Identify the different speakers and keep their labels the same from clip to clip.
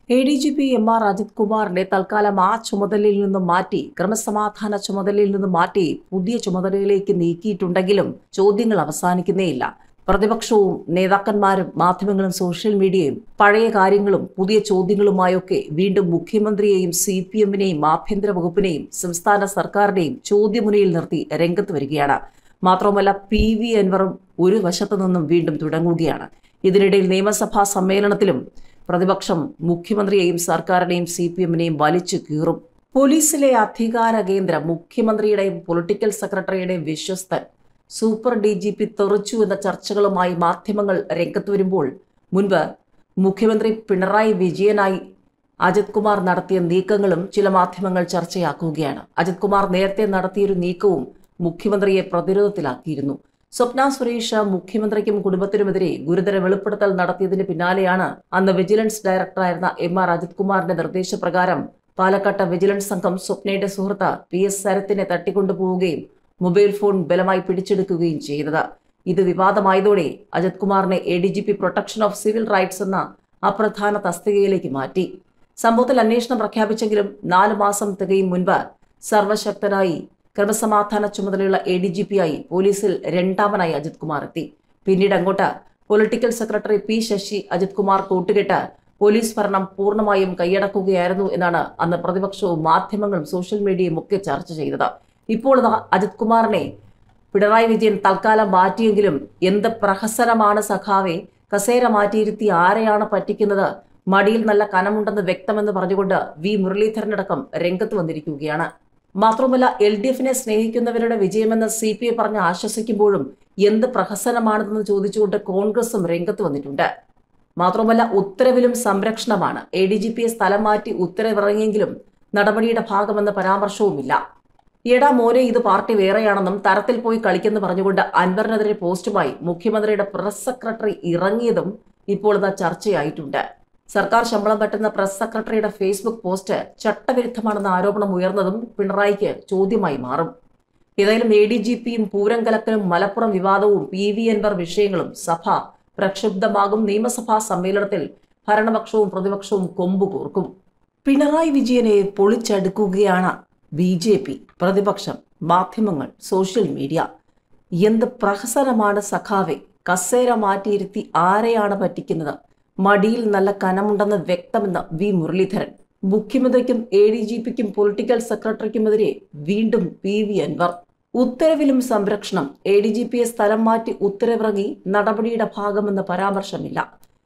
Speaker 1: A D G P M R Ajith കുമാറിനെ തൽക്കാലം ആ ചുമതലയിൽ നിന്നും മാറ്റി ക്രമസമാധാന ചുമതലയിൽ നിന്നും മാറ്റി പുതിയ ചുമതലയിലേക്ക് നീക്കിയിട്ടുണ്ടെങ്കിലും ചോദ്യങ്ങൾ അവസാനിക്കുന്നേയില്ല പ്രതിപക്ഷവും നേതാക്കന്മാരും മാധ്യമങ്ങളും സോഷ്യൽ മീഡിയയും പഴയ കാര്യങ്ങളും പുതിയ ചോദ്യങ്ങളുമായൊക്കെ വീണ്ടും മുഖ്യമന്ത്രിയെയും സി പി എമ്മിനെയും ആഭ്യന്തര വകുപ്പിനെയും സംസ്ഥാന സർക്കാരിനെയും ചോദ്യമുനയിൽ നിർത്തി രംഗത്ത് വരികയാണ് മാത്രവുമല്ല പി വി അൻവറും ഒരു വശത്തു നിന്നും വീണ്ടും തുടങ്ങുകയാണ് ഇതിനിടയിൽ നിയമസഭാ സമ്മേളനത്തിലും പ്രതിപക്ഷം മുഖ്യമന്ത്രിയെയും സർക്കാരിനെയും സി പി എമ്മിനെയും വലിച്ചു കീറും പോലീസിലെ അധികാര കേന്ദ്രം മുഖ്യമന്ത്രിയുടെയും പൊളിറ്റിക്കൽ സെക്രട്ടറിയുടെയും വിശ്വസ്തൻ സൂപ്പർ ഡി ജി പി തെറിച്ചു എന്ന ചർച്ചകളുമായി മാധ്യമങ്ങൾ രംഗത്ത് വരുമ്പോൾ മുൻപ് മുഖ്യമന്ത്രി പിണറായി വിജയനായി അജിത് കുമാർ നടത്തിയ നീക്കങ്ങളും ചില മാധ്യമങ്ങൾ ചർച്ചയാക്കുകയാണ് അജിത് കുമാർ നേരത്തെ നടത്തിയൊരു നീക്കവും മുഖ്യമന്ത്രിയെ പ്രതിരോധത്തിലാക്കിയിരുന്നു സ്വപ്ന സുരേഷ് മുഖ്യമന്ത്രിക്കും കുടുംബത്തിനുമെതിരെ ഗുരുതര വെളിപ്പെടുത്തൽ നടത്തിയതിന് പിന്നാലെയാണ് അന്ന് വിജിലൻസ് ഡയറക്ടറായിരുന്ന എം ആർ അജിത് കുമാറിന്റെ നിർദ്ദേശപ്രകാരം പാലക്കാട്ട് വിജിലൻസ് സംഘം സ്വപ്നയുടെ സുഹൃത്ത് പി എസ് ശരത്തിനെ തട്ടിക്കൊണ്ടുപോവുകയും മൊബൈൽ ഫോൺ ബലമായി പിടിച്ചെടുക്കുകയും ചെയ്തത് ഇത് വിവാദമായതോടെ അജിത് കുമാറിനെ A D G P protection of civil rights എന്ന അപ്രധാന തസ്തികയിലേക്ക് മാറ്റി സംഭവത്തിൽ അന്വേഷണം പ്രഖ്യാപിച്ചെങ്കിലും നാല് മാസം തികയും മുൻപ് സർവശക്തനായി ക്രമസമാധാന ചുമതലയുള്ള എ ഡി ജി പി ആയി പോലീസിൽ രണ്ടാമനായി അജിത് കുമാർ എത്തി പിന്നീട് അങ്ങോട്ട് political secretary P Sasi Ajith Kumar കൂട്ടുകെട്ട് പോലീസ് ഭരണം പൂർണ്ണമായും കൈയടക്കുകയായിരുന്നു എന്നാണ് അന്ന് പ്രതിപക്ഷവും മാധ്യമങ്ങളും സോഷ്യൽ മീഡിയയും ഒക്കെ ചർച്ച ചെയ്തത് ഇപ്പോൾ ഇതാ അജിത് കുമാറിനെ പിണറായി വിജയൻ തൽക്കാലം മാറ്റിയെങ്കിലും എന്ത് പ്രഹസനമാണ് സഖാവെ കസേര മാറ്റിയിരുത്തി ആരെയാണ് പറ്റിക്കുന്നത് മടിയിൽ നല്ല കനമുണ്ടെന്ന് വ്യക്തമെന്ന് പറഞ്ഞുകൊണ്ട് വി മുരളീധരനടക്കം രംഗത്ത് വന്നിരിക്കുകയാണ് മാത്രമല്ല എൽ ഡി എഫിനെ സ്നേഹിക്കുന്നവരുടെ വിജയമെന്ന് സി പി ഐ പറഞ്ഞ് ആശ്വസിക്കുമ്പോഴും എന്ത് പ്രഹസനമാണെന്ന് ചോദിച്ചുകൊണ്ട് കോൺഗ്രസും രംഗത്ത് വന്നിട്ടുണ്ട് മാത്രമല്ല ഉത്തരവിലും സംരക്ഷണമാണ് എ ഡി ജി പിയെ സ്ഥലം മാറ്റി ഉത്തരവിറങ്ങിയെങ്കിലും നടപടിയുടെ ഭാഗമെന്ന പരാമർശവുമില്ല എടാ മോനെ ഇത് പാർട്ടി വേറെയാണെന്നും തരത്തിൽ പോയി കളിക്കെന്ന് പറഞ്ഞുകൊണ്ട് അൻവറിനെതിരെ പോസ്റ്റുമായി മുഖ്യമന്ത്രിയുടെ പ്രസ് സെക്രട്ടറി ഇറങ്ങിയതും ഇപ്പോൾ ഇതാ ചർച്ചയായിട്ടുണ്ട് സർക്കാർ ശമ്പളം പറ്റുന്ന പ്രസ് സെക്രട്ടറിയുടെ ഫേസ്ബുക്ക് പോസ്റ്റ് ചട്ടവിരുദ്ധമാണെന്ന ആരോപണം ഉയർന്നതും പിണറായിക്ക് ചോദ്യമായി മാറും ഏതായാലും എ ഡി ജി പിയും പൂരം കലക്കലും മലപ്പുറം വിവാദവും പി വി അൻവർ വിഷയങ്ങളും സഭ പ്രക്ഷുബ്ധമാകും നിയമസഭാ സമ്മേളനത്തിൽ ഭരണപക്ഷവും പ്രതിപക്ഷവും കൊമ്പു കോർക്കും പിണറായി വിജയനെ പൊളിച്ചടുക്കുകയാണ് ബി ജെ പി പ്രതിപക്ഷം മാധ്യമങ്ങൾ സോഷ്യൽ മീഡിയ എന്ത് പ്രഹസനമാണ് സഖാവെ കസേര മാറ്റിയിരുത്തി ആരെയാണ് പറ്റിക്കുന്നത് മടിയിൽ നല്ല കനമുണ്ടെന്ന് വ്യക്തമെന്ന് വി മുരളീധരൻ മുഖ്യമന്ത്രിക്കും എ ഡി ജി പിക്കും പൊളിറ്റിക്കൽ സെക്രട്ടറിക്കുമെതിരെ വീണ്ടും പി വി അൻവർ ഉത്തരവിലും സംരക്ഷണം എ ഡി ജി പിയെ സ്ഥലം മാറ്റി ഉത്തരവിറങ്ങി നടപടിയുടെ ഭാഗമെന്ന് പരാമർശമില്ല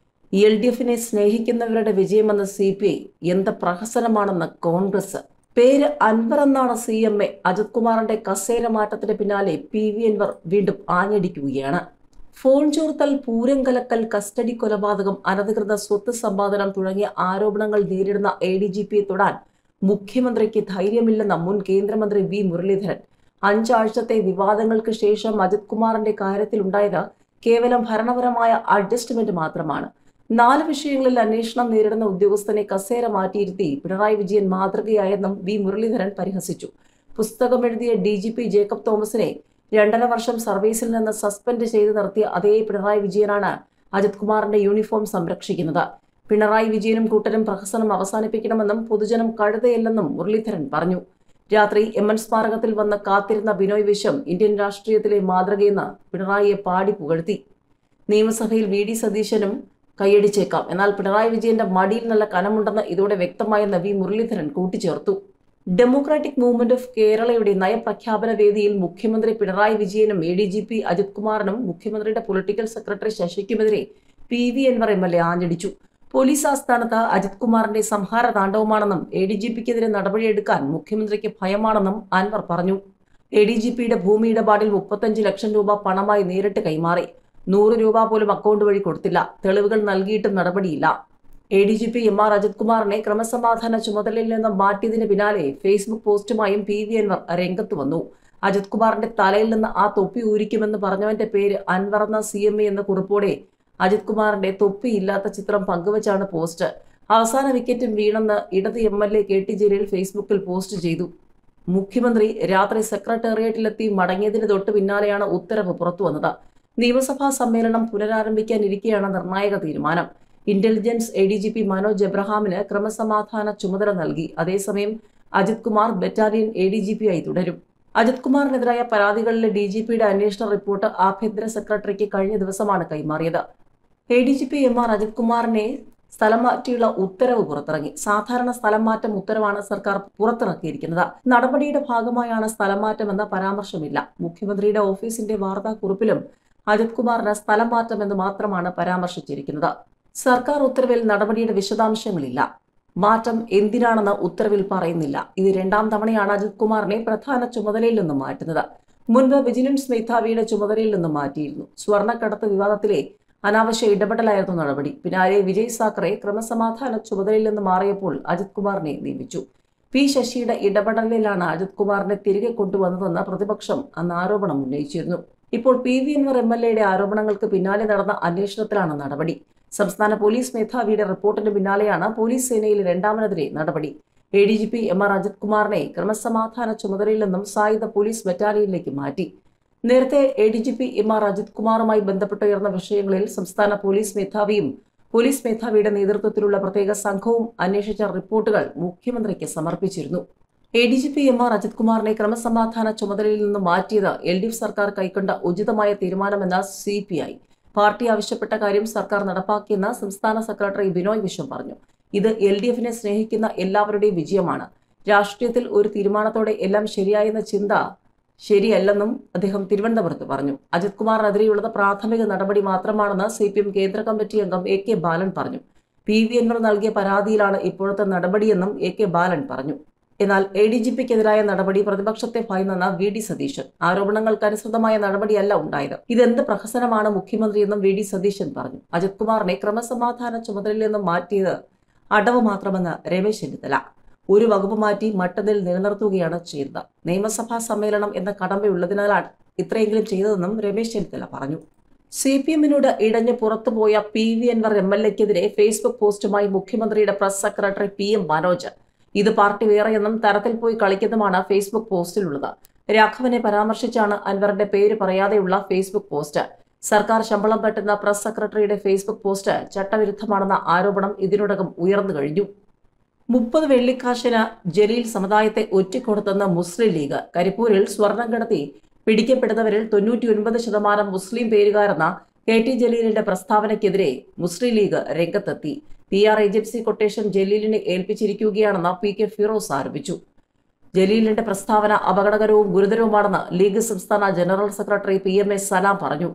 Speaker 1: എൽ ഡി എഫിനെ സ്നേഹിക്കുന്നവരുടെ വിജയമെന്ന സി പി ഐ എന്ത് പ്രഹസനമാണെന്ന് കോൺഗ്രസ് പേര് അൻവർ എന്നാണ് സി എം എ അജിത് കുമാറിന്റെ കസേര മാറ്റത്തിന് പിന്നാലെ പി വി അൻവർ വീണ്ടും ആഞ്ഞടിക്കുകയാണ് ഫോൺ ചോർത്തൽ പൂരം കലക്കൽ കസ്റ്റഡി കൊലപാതകം അനധികൃത സ്വത്ത് സമ്പാദനം തുടങ്ങിയ ആരോപണങ്ങൾ നേരിടുന്ന എ ഡി ജി പിയെ തൊടാൻ മുഖ്യമന്ത്രിക്ക് ധൈര്യമില്ലെന്ന മുൻ കേന്ദ്രമന്ത്രി വി മുരളീധരൻ അഞ്ചാഴ്ചത്തെ വിവാദങ്ങൾക്ക് ശേഷം അജിത് കുമാറിന്റെ കാര്യത്തിലുണ്ടായത് കേവലം ഭരണപരമായ അഡ്ജസ്റ്റ്മെന്റ് മാത്രമാണ് നാല് വിഷയങ്ങളിൽ അന്വേഷണം നേരിടുന്ന ഉദ്യോഗസ്ഥനെ കസേര മാറ്റിയിരുത്തി പിണറായി വിജയൻ മാതൃകയായെന്നും വി മുരളീധരൻ പരിഹസിച്ചു പുസ്തകം എഴുതിയ ഡി ജി പി ജേക്കബ് തോമസിനെ രണ്ടര വർഷം സർവീസിൽ നിന്ന് സസ്പെൻഡ് ചെയ്ത് നിർത്തിയ അതേ പിണറായി വിജയനാണ് അജിത് കുമാറിന്റെ യൂണിഫോം സംരക്ഷിക്കുന്നത് പിണറായി വിജയനും കൂട്ടരും പ്രഹസനം അവസാനിപ്പിക്കണമെന്നും പൊതുജനം കഴുതയല്ലെന്നും മുരളീധരൻ പറഞ്ഞു രാത്രി എം എൻ സ്മാരകത്തിൽ വന്ന് കാത്തിരുന്ന ബിനോയ് വിശ്വം ഇന്ത്യൻ രാഷ്ട്രീയത്തിലെ മാതൃകയെന്ന് പിണറായിയെ പാടി പുകഴ്ത്തി നിയമസഭയിൽ വി ഡി സതീശനും കൈയടിച്ചേക്കാം എന്നാൽ പിണറായി വിജയന്റെ മടിയിൽ നല്ല കനമുണ്ടെന്ന് ഇതോടെ വ്യക്തമായെന്ന് വി മുരളീധരൻ കൂട്ടിച്ചേർത്തു ഡെമോക്രാറ്റിക് മൂവ്മെന്റ് ഓഫ് കേരളയുടെ നയപ്രഖ്യാപന വേദിയിൽ മുഖ്യമന്ത്രി പിണറായി വിജയനും A D G P Ajith കുമാറിനും മുഖ്യമന്ത്രിയുടെ പൊളിറ്റിക്കൽ സെക്രട്ടറി ശശിക്കുമെതിരെ P V Anwar M L A ആഞ്ഞടിച്ചു പോലീസ് ആസ്ഥാനത്ത് അജിത് കുമാറിന്റെ സംഹാര താണ്ഡവമാണെന്നും എ ഡി ജി പിക്കെതിരെ നടപടിയെടുക്കാൻ മുഖ്യമന്ത്രിക്ക് ഭയമാണെന്നും അൻവർ പറഞ്ഞു എ ഡി ജി പിയുടെ ഭൂമി ഇടപാടിൽ മുപ്പത്തഞ്ച് ലക്ഷം രൂപ പണമായി നേരിട്ട് കൈമാറി നൂറ് രൂപ പോലും അക്കൗണ്ട് വഴി കൊടുത്തില്ല തെളിവുകൾ നൽകിയിട്ടും നടപടിയില്ല A D G P M R Ajith കുമാറിനെ ക്രമസമാധാന ചുമതലയിൽ നിന്ന് മാറ്റിയതിന് പിന്നാലെ ഫേസ്ബുക്ക് പോസ്റ്റുമായും പി വി അൻവർ രംഗത്ത് വന്നു അജിത് കുമാറിന്റെ തലയിൽ നിന്ന് ആ തൊപ്പി ഊരിക്കുമെന്ന് പറഞ്ഞവന്റെ പേര് അൻവർ എന്ന സി എം എ എന്ന കുറിപ്പോടെ അജിത് കുമാറിന്റെ തൊപ്പിയില്ലാത്ത ചിത്രം പങ്കുവച്ചാണ് പോസ്റ്റ് അവസാന വിക്കറ്റും വീണെന്ന് ഇടത് M L A K T Jaleel ഫേസ്ബുക്കിൽ പോസ്റ്റ് ചെയ്തു മുഖ്യമന്ത്രി രാത്രി സെക്രട്ടേറിയറ്റിലെത്തി മടങ്ങിയതിന് തൊട്ട് പിന്നാലെയാണ് ഉത്തരവ് പുറത്തു വന്നത് നിയമസഭാ സമ്മേളനം പുനരാരംഭിക്കാനിരിക്കെയാണ് നിർണായക തീരുമാനം intelligence A D G P Manoj എബ്രഹാമിന് ക്രമസമാധാന ചുമതല നൽകി അതേസമയം Ajith Kumar battalion A D G P ആയി തുടരും അജിത് കുമാറിനെതിരായ പരാതികളിലെ ഡി ജി പിയുടെ അന്വേഷണ റിപ്പോർട്ട് ആഭ്യന്തര സെക്രട്ടറിക്ക് കഴിഞ്ഞ ദിവസമാണ് കൈമാറിയത് A D G P M R Ajith കുമാറിനെ സ്ഥലം മാറ്റിയുള്ള ഉത്തരവ് പുറത്തിറങ്ങി സാധാരണ സ്ഥലം മാറ്റം ഉത്തരവാണ് സർക്കാർ പുറത്തിറക്കിയിരിക്കുന്നത് നടപടിയുടെ ഭാഗമായാണ് സ്ഥലം മാറ്റമെന്ന പരാമർശമില്ല മുഖ്യമന്ത്രിയുടെ ഓഫീസിന്റെ വാർത്താക്കുറിപ്പിലും അജിത് കുമാറിന് സ്ഥലം മാറ്റമെന്ന് മാത്രമാണ് പരാമർശിച്ചിരിക്കുന്നത് സർക്കാർ ഉത്തരവിൽ നടപടിയുടെ വിശദാംശങ്ങളില്ല മാറ്റം എന്തിനാണെന്ന് ഉത്തരവിൽ പറയുന്നില്ല ഇത് രണ്ടാം തവണയാണ് അജിത് കുമാറിനെ പ്രധാന ചുമതലയിൽ നിന്ന് മാറ്റുന്നത് മുൻപ് വിജിലൻസ് മേധാവിയുടെ ചുമതലയിൽ നിന്ന് മാറ്റിയിരുന്നു സ്വർണ്ണക്കടത്ത് വിവാദത്തിലെ അനാവശ്യ ഇടപെടലായിരുന്നു നടപടി പിന്നാലെ വിജയ് സാക്കറെ ക്രമസമാധാന ചുമതലയിൽ നിന്ന് മാറിയപ്പോൾ അജിത് കുമാറിനെ നിയമിച്ചു പി ശശിയുടെ ഇടപെടലിലാണ് അജിത് കുമാറിനെ തിരികെ കൊണ്ടുവന്നതെന്ന് പ്രതിപക്ഷം അന്ന് ആരോപണം ഉന്നയിച്ചിരുന്നു ഇപ്പോൾ P V Anwar M L എയുടെ ആരോപണങ്ങൾക്ക് പിന്നാലെ നടന്ന അന്വേഷണത്തിലാണ് നടപടി സംസ്ഥാന പോലീസ് മേധാവിയുടെ റിപ്പോർട്ടിന് പിന്നാലെയാണ് പോലീസ് സേനയിലെ രണ്ടാമനെതിരെ നടപടി A D G P M R Ajith കുമാറിനെ ക്രമസമാധാന ചുമതലയിൽ നിന്നും സായുധ പോലീസ് ബറ്റാലിയനിലേക്ക് മാറ്റി നേരത്തെ A D G P M R Ajith കുമാറുമായി ബന്ധപ്പെട്ടുയർന്ന വിഷയങ്ങളിൽ സംസ്ഥാന പോലീസ് മേധാവിയും പോലീസ് മേധാവിയുടെ നേതൃത്വത്തിലുള്ള പ്രത്യേക സംഘവും അന്വേഷിച്ച റിപ്പോർട്ടുകൾ മുഖ്യമന്ത്രിക്ക് സമർപ്പിച്ചിരുന്നു A D G P M R Ajith കുമാറിനെ ക്രമസമാധാന ചുമതലയിൽ നിന്ന് മാറ്റിയത് എൽ ഡി എഫ് സർക്കാർ കൈക്കൊണ്ട ഉചിതമായ തീരുമാനമെന്ന് സി പി ഐ പാർട്ടി ആവശ്യപ്പെട്ട കാര്യം സർക്കാർ നടപ്പാക്കിയെന്ന് സംസ്ഥാന സെക്രട്ടറി ബിനോയ് വിശ്വം പറഞ്ഞു ഇത് എൽ ഡി എഫിനെ സ്നേഹിക്കുന്ന എല്ലാവരുടെയും വിജയമാണ് രാഷ്ട്രീയത്തിൽ ഒരു തീരുമാനത്തോടെ എല്ലാം ശരിയായെന്ന ചിന്ത ശരിയല്ലെന്നും അദ്ദേഹം തിരുവനന്തപുരത്ത് പറഞ്ഞു അജിത് കുമാറിനെതിരെയുള്ളത് പ്രാഥമിക നടപടി മാത്രമാണെന്ന് സി പി എം കേന്ദ്ര കമ്മിറ്റി അംഗം എ കെ ബാലൻ പറഞ്ഞു പി വി എൻവർ നൽകിയ പരാതിയിലാണ് ഇപ്പോഴത്തെ നടപടിയെന്നും എ കെ ബാലൻ പറഞ്ഞു എന്നാൽ എ ഡി ജി പിക്കെതിരായ നടപടി പ്രതിപക്ഷത്തെ ഭയന്നെന്ന വി ഡി സതീശൻ ആരോപണങ്ങൾക്കനുസൃതമായ നടപടിയല്ല ഉണ്ടായത് ഇതെന്ത് പ്രഹസനമാണ് മുഖ്യമന്ത്രിയെന്നും വി ഡി സതീശൻ പറഞ്ഞു അജിത് കുമാറിനെ ക്രമസമാധാന ചുമതലയിൽ നിന്നും മാറ്റിയത് അടവ് മാത്രമെന്ന് രമേശ് ചെന്നിത്തല ഒരു വകുപ്പ് മാറ്റി മറ്റൊന്നിൽ നിലനിർത്തുകയാണ് ചെയ്തത് നിയമസഭാ സമ്മേളനം എന്ന കടമ്പയുള്ളതിനാലാണ് ഇത്രയെങ്കിലും ചെയ്തതെന്നും രമേശ് ചെന്നിത്തല പറഞ്ഞു സി പി എമ്മിനോട് ഇടഞ്ഞു പുറത്തുപോയ P V Anwar M L എക്കെതിരെ ഫേസ്ബുക്ക് പോസ്റ്റുമായി മുഖ്യമന്ത്രിയുടെ press secretary P M Manoj ഇത് പാർട്ടി വേറെയെന്നും തരത്തിൽ പോയി കളിക്കുന്നതുമാണ് ഫേസ്ബുക്ക് പോസ്റ്റിലുള്ളത് രാഘവനെ പരാമർശിച്ചാണ് അൻവറിന്റെ പേര് പറയാതെയുള്ള ഫേസ്ബുക്ക് പോസ്റ്റ് സർക്കാർ ശമ്പളം പറ്റുന്ന പ്രസ് സെക്രട്ടറിയുടെ ഫേസ്ബുക്ക് പോസ്റ്റ് ചട്ടവിരുദ്ധമാണെന്ന ആരോപണം ഇതിനോടകം ഉയർന്നു കഴിഞ്ഞു മുപ്പത് വെള്ളിക്കാശിന് ജലീൽ സമുദായത്തെ ഒറ്റിക്കൊടുത്തെന്ന് മുസ്ലിം ലീഗ് കരിപ്പൂരിൽ സ്വർണം കടത്തി പിടിക്കപ്പെടുന്നവരിൽ തൊണ്ണൂറ്റിയൊൻപത് ശതമാനം മുസ്ലിം പേരുകാരെന്ന കെ ടി ജലീലിന്റെ പ്രസ്താവനയ്ക്കെതിരെ മുസ്ലിം ലീഗ് രംഗത്തെത്തി പി ആർ ഏജൻസി കൊട്ടേഷൻ ജലീലിനെ ഏൽപ്പിച്ചിരിക്കുകയാണെന്ന് പി കെ ഫിറോസ് ആരോപിച്ചു ജലീലിന്റെ പ്രസ്താവന അപകടകരവും ഗുരുതരവുമാണെന്ന് ലീഗ് സംസ്ഥാന general secretary P M S Salam പറഞ്ഞു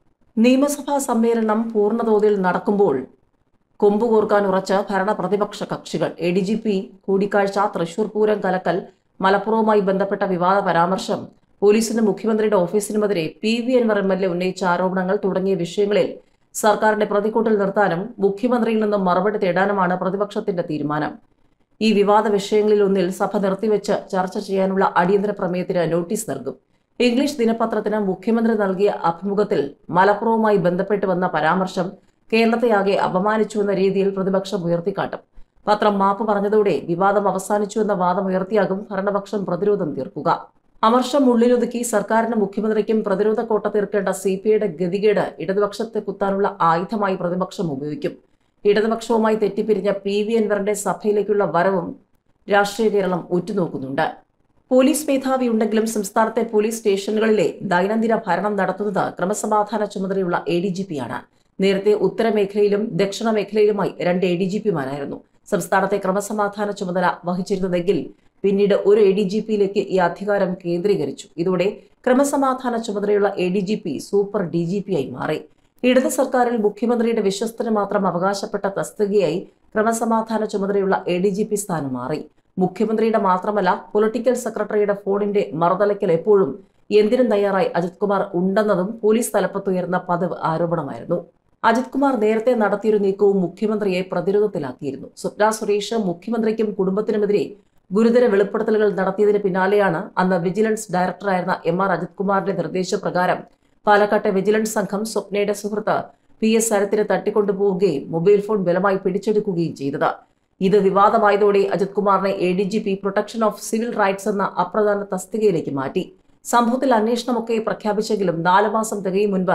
Speaker 1: നിയമസഭാ സമ്മേളനം പൂർണ്ണതോതിൽ നടക്കുമ്പോൾ കൊമ്പുകോർക്കാൻ ഉറച്ച ഭരണ പ്രതിപക്ഷ കക്ഷികൾ എ ഡി ജി പി കൂടിക്കാഴ്ച തൃശൂർ പൂരം കലക്കൽ മലപ്പുറവുമായി ബന്ധപ്പെട്ട വിവാദ പരാമർശം പോലീസിനും മുഖ്യമന്ത്രിയുടെ ഓഫീസിനുമെതിരെ P V Anwar M L A ഉന്നയിച്ച ആരോപണങ്ങൾ തുടങ്ങിയ വിഷയങ്ങളിൽ സർക്കാരിന്റെ പ്രതിക്കൂട്ടിൽ നിർത്താനും മുഖ്യമന്ത്രിയിൽ നിന്നും മറുപടി തേടാനുമാണ് പ്രതിപക്ഷത്തിന്റെ തീരുമാനം ഈ വിവാദ വിഷയങ്ങളിൽ ഒന്നിൽ സഭ നിർത്തിവെച്ച് ചർച്ച ചെയ്യാനുള്ള അടിയന്തര പ്രമേയത്തിന് നോട്ടീസ് നൽകും ഇംഗ്ലീഷ് ദിനപത്രത്തിന് മുഖ്യമന്ത്രി നൽകിയ അഭിമുഖത്തിൽ മലപ്പുറവുമായി ബന്ധപ്പെട്ട് വന്ന പരാമർശം കേരളത്തെയാകെ അപമാനിച്ചുവെന്ന രീതിയിൽ പ്രതിപക്ഷം ഉയർത്തിക്കാട്ടും പത്രം മാപ്പ് പറഞ്ഞതോടെ വിവാദം അവസാനിച്ചുവെന്ന വാദം ഉയർത്തിയാകും ഭരണപക്ഷം പ്രതിരോധം തീർക്കുക അമർഷം ഉള്ളിലൊതുക്കി സർക്കാരിനും മുഖ്യമന്ത്രിക്കും പ്രതിരോധ കോട്ട തീർക്കേണ്ട സി പി ഐയുടെ ഗതികേട് ഇടതുപക്ഷത്തെ കുത്താനുള്ള ആയുധമായി പ്രതിപക്ഷം ഉപയോഗിക്കും ഇടതുപക്ഷവുമായി തെറ്റിപ്പിരിഞ്ഞ പി വി എൻവറിന്റെ സഭയിലേക്കുള്ള വരവും രാഷ്ട്രീയ കേരളം ഉറ്റുനോക്കുന്നുണ്ട് പോലീസ് മേധാവി ഉണ്ടെങ്കിലും സംസ്ഥാനത്തെ പോലീസ് സ്റ്റേഷനുകളിലെ ദൈനംദിന ഭരണം നടത്തുന്നത് ക്രമസമാധാന ചുമതലയുള്ള എ ഡി ജി പിയാണ് നേരത്തെ ഉത്തരമേഖലയിലും ദക്ഷിണ മേഖലയിലുമായി രണ്ട് എ ഡി ജി പിമാരായിരുന്നു സംസ്ഥാനത്തെ ക്രമസമാധാന ചുമതല വഹിച്ചിരുന്നതെങ്കിൽ പിന്നീട് ഒരു എ ഡി ജി പിയിലേക്ക് ഈ അധികാരം കേന്ദ്രീകരിച്ചു ഇതോടെ ക്രമസമാധാന ചുമതലയുള്ള A D G P super D G P ആയി മാറി ഇടത് സർക്കാരിൽ മുഖ്യമന്ത്രിയുടെ വിശ്വസ്തന് മാത്രം അവകാശപ്പെട്ട തസ്തികയായി ക്രമസമാധാന ചുമതലയുള്ള എ ഡി ജി പി സ്ഥാനം മാറി മുഖ്യമന്ത്രിയുടെ മാത്രമല്ല പൊളിറ്റിക്കൽ സെക്രട്ടറിയുടെ ഫോണിന്റെ മറുതലയ്ക്കൽ എപ്പോഴും എന്തിനും തയ്യാറായി അജിത് കുമാർ ഉണ്ടെന്നതും പോലീസ് തലപ്പത്തുയർന്ന പതിവ് ആരോപണമായിരുന്നു അജിത് കുമാർ നേരത്തെ നടത്തിയൊരു നീക്കവും മുഖ്യമന്ത്രിയെ പ്രതിരോധത്തിലാക്കിയിരുന്നു സ്വപ്ന സുരേഷ് മുഖ്യമന്ത്രിക്കും കുടുംബത്തിനുമെതിരെ ഗുരുതര വെളിപ്പെടുത്തലുകൾ നടത്തിയതിന് പിന്നാലെയാണ് അന്ന് വിജിലൻസ് ഡയറക്ടറായിരുന്ന എം ആർ അജിത് കുമാറിന്റെ നിർദ്ദേശപ്രകാരം പാലക്കാട്ടെ വിജിലൻസ് സംഘം സ്വപ്നയുടെ സുഹൃത്ത് പി എസ് സരത്തിനെ തട്ടിക്കൊണ്ടുപോവുകയും മൊബൈൽ ഫോൺ ബലമായി പിടിച്ചെടുക്കുകയും ചെയ്തത് ഇത് വിവാദമായതോടെ അജിത് കുമാറിനെ A D G P protection of civil rights എന്ന അപ്രധാന തസ്തികയിലേക്ക് മാറ്റി സംഭവത്തിൽ അന്വേഷണമൊക്കെ പ്രഖ്യാപിച്ചെങ്കിലും നാല് മാസം തികയും മുൻപ്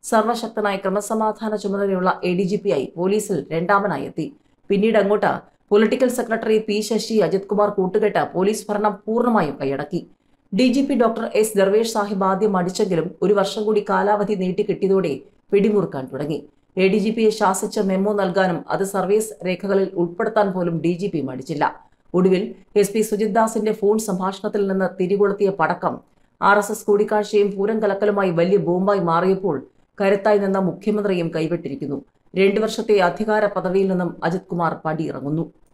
Speaker 1: സർവശക്തനായ ക്രമസമാധാന ചുമതലയുള്ള എ ഡി ജി പി ആയി പോലീസിൽ രണ്ടാമനായി എത്തി പിന്നീട് അങ്ങോട്ട് political secretary P Sasi Ajith Kumar കൂട്ടുകെട്ട് പോലീസ് ഭരണം പൂർണ്ണമായും കൈയടക്കി D G P doctor S Darvesh Sahib ആദ്യം അടിച്ചെങ്കിലും ഒരു വർഷം കൂടി കാലാവധി നീട്ടിക്കിട്ടിയതോടെ പിടിമുറുക്കാൻ തുടങ്ങി എ ഡി ജി പിയെ ശാസിച്ച മെമ്മോ നൽകാനും അത് സർവീസ് രേഖകളിൽ ഉൾപ്പെടുത്താൻ പോലും ഡി ജി പി മടിച്ചില്ല ഒടുവിൽ എസ് പി സുജിത് ദാസിന്റെ ഫോൺ സംഭാഷണത്തിൽ നിന്ന് തിരികൊളുത്തിയ പടക്കം ആർ എസ് എസ് കൂടിക്കാഴ്ചയും പൂരം കലക്കലുമായി വലിയ ബോംബായി മാറിയപ്പോൾ കരുത്തായി നിന്ന മുഖ്യമന്ത്രിയും കൈവിട്ടിരിക്കുന്നു രണ്ടു വർഷത്തെ അധികാര പദവിയിൽ നിന്നും അജിത് കുമാർ പടിയിറങ്ങുന്നു